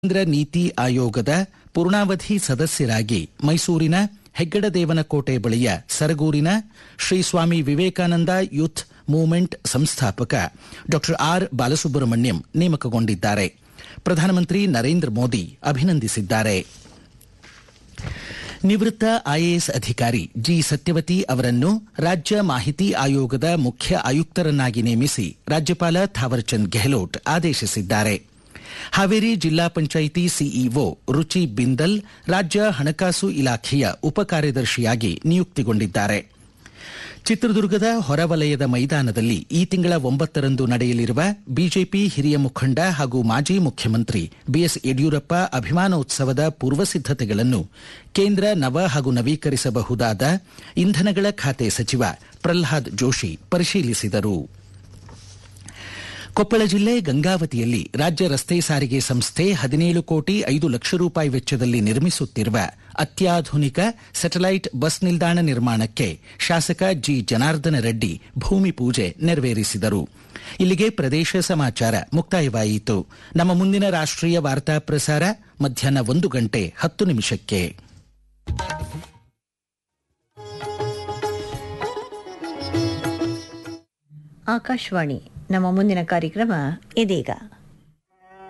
ಕೇಂದ್ರ ನೀತಿ ಆಯೋಗದ ಪೂರ್ಣಾವಧಿ ಸದಸ್ಯರಾಗಿ ಮೈಸೂರಿನ ಹೆಗ್ಗಡದೇವನಕೋಟೆ ಬಳಿಯ ಸರಗೂರಿನ ಶ್ರೀ ಸ್ವಾಮಿ ವಿವೇಕಾನಂದ ಯೂತ್ ಮೂವ್ಮೆಂಟ್ ಸಂಸ್ಥಾಪಕ ಡಾ ಆರ್ ಬಾಲಸುಬ್ರಹ್ಮಣ್ಯಂ ನೇಮಕಗೊಂಡಿದ್ದಾರೆ ಪ್ರಧಾನಮಂತ್ರಿ ನರೇಂದ್ರ ಮೋದಿ ಅಭಿನಂದಿಸಿದ್ದಾರೆ ನಿವೃತ್ತ ಐಎಎಸ್ ಅಧಿಕಾರಿ ಜಿ ಸತ್ಯವತಿ ಅವರನ್ನು ರಾಜ್ಯ ಮಾಹಿತಿ ಆಯೋಗದ ಮುಖ್ಯ ಆಯುಕ್ತರನ್ನಾಗಿ ನೇಮಿಸಿ ರಾಜ್ಯಪಾಲ ಥಾವರ್ಚಂದ್ ಗೆಹ್ಲೋಟ್ ಆದೇಶಿಸಿದ್ದಾರೆ ಹಾವೇರಿ ಜಿಲ್ಲಾ ಪಂಚಾಯಿತಿ ಸಿಇಒ ರುಚಿ ಬಿಂದಲ್ ರಾಜ್ಯ ಹಣಕಾಸು ಇಲಾಖೆಯ ಉಪ ಕಾರ್ಯದರ್ಶಿಯಾಗಿ ನಿಯುಕ್ತಿಗೊಂಡಿದ್ದಾರೆ ಚಿತ್ರದುರ್ಗದ ಹೊರವಲಯದ ಮೈದಾನದಲ್ಲಿ ಈ ತಿಂಗಳ ಒಂಬತ್ತರಂದು ನಡೆಯಲಿರುವ ಬಿಜೆಪಿ ಹಿರಿಯ ಮುಖಂಡ ಹಾಗೂ ಮಾಜಿ ಮುಖ್ಯಮಂತ್ರಿ ಬಿಎಸ್ ಯಡಿಯೂರಪ್ಪ ಅಭಿಮಾನೋತ್ಸವದ ಪೂರ್ವಸಿದ್ದತೆಗಳನ್ನು ಕೇಂದ್ರ ನವ ಹಾಗೂ ನವೀಕರಿಸಬಹುದಾದ ಇಂಧನಗಳ ಖಾತೆ ಸಚಿವ ಪ್ರಲ್ಹಾದ್ ಜೋಶಿ ಪರಿಶೀಲಿಸಿದರು ಕೊಪ್ಪಳ ಜಿಲ್ಲೆ ಗಂಗಾವತಿಯಲ್ಲಿ ರಾಜ್ಯ ರಸ್ತೆ ಸಾರಿಗೆ ಸಂಸ್ಥೆ ಹದಿನೇಳು ಕೋಟಿ ಐದು ಲಕ್ಷ ರೂಪಾಯಿ ವೆಚ್ಚದಲ್ಲಿ ನಿರ್ಮಿಸುತ್ತಿರುವ ಅತ್ಯಾಧುನಿಕ ಸ್ಯಾಟಲೈಟ್ ಬಸ್ ನಿಲ್ದಾಣ ನಿರ್ಮಾಣಕ್ಕೆ ಶಾಸಕ ಜಿ ಜನಾರ್ದನ ರೆಡ್ಡಿ ಭೂಮಿ ಪೂಜೆ ನೆರವೇರಿಸಿದರು ಇಲ್ಲಿಗೆ ಪ್ರದೇಶ ಸಮಾಚಾರ ಮುಕ್ತಾಯವಾಯಿತು ನಮ್ಮ ಮುಂದಿನ ರಾಷ್ಟ್ರೀಯ ವಾರ್ತಾ ಪ್ರಸಾರ ಮಧ್ಯಾಹ್ನ ಒಂದು ಗಂಟೆ ಹತ್ತು ನಿಮಿಷಕ್ಕೆ ಆಕಾಶವಾಣಿ ನಮ್ಮ ಮುಂದಿನ ಕಾರ್ಯಕ್ರಮ ಇದೀಗ